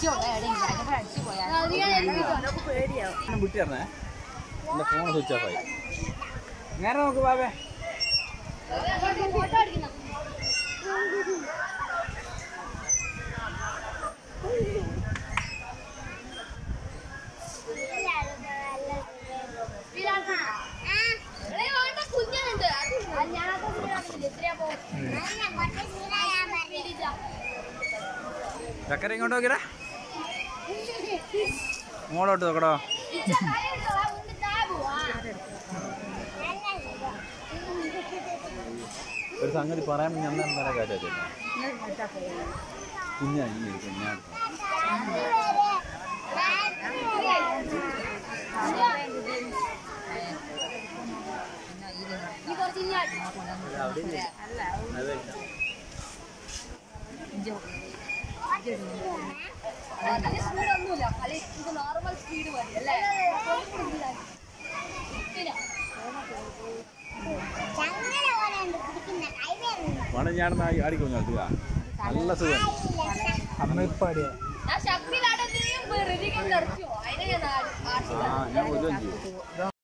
വിട്ടിയായിരുന്നേ എന്റെ phone switch off ആയി നേരെ നോക്ക് ബാബേ ചക്കര ഇങ്ങോട്ട് നോക്കിടാ മോളോട്ട് നോക്കടോ ഒരു സംഗതി പറയാൻ ഞാൻ എന്താ കാറ്റാ കുഞ്ഞാ ഈ കുഞ്ഞാ നോർമൽ സ്പീഡ് മതി അല്ലേ പണം ഞാൻ ആടിക്കൊന്നു നടത്തുക നല്ല സുഖം അമ്മപ്പാടിയ ഞാൻ ശക്തി നടത്തുകയും വെറുതെ തെറിച്ചു അതിനെ ഞാൻ ആ ഞാൻ കൊല്ലുകയും ചെയ്യും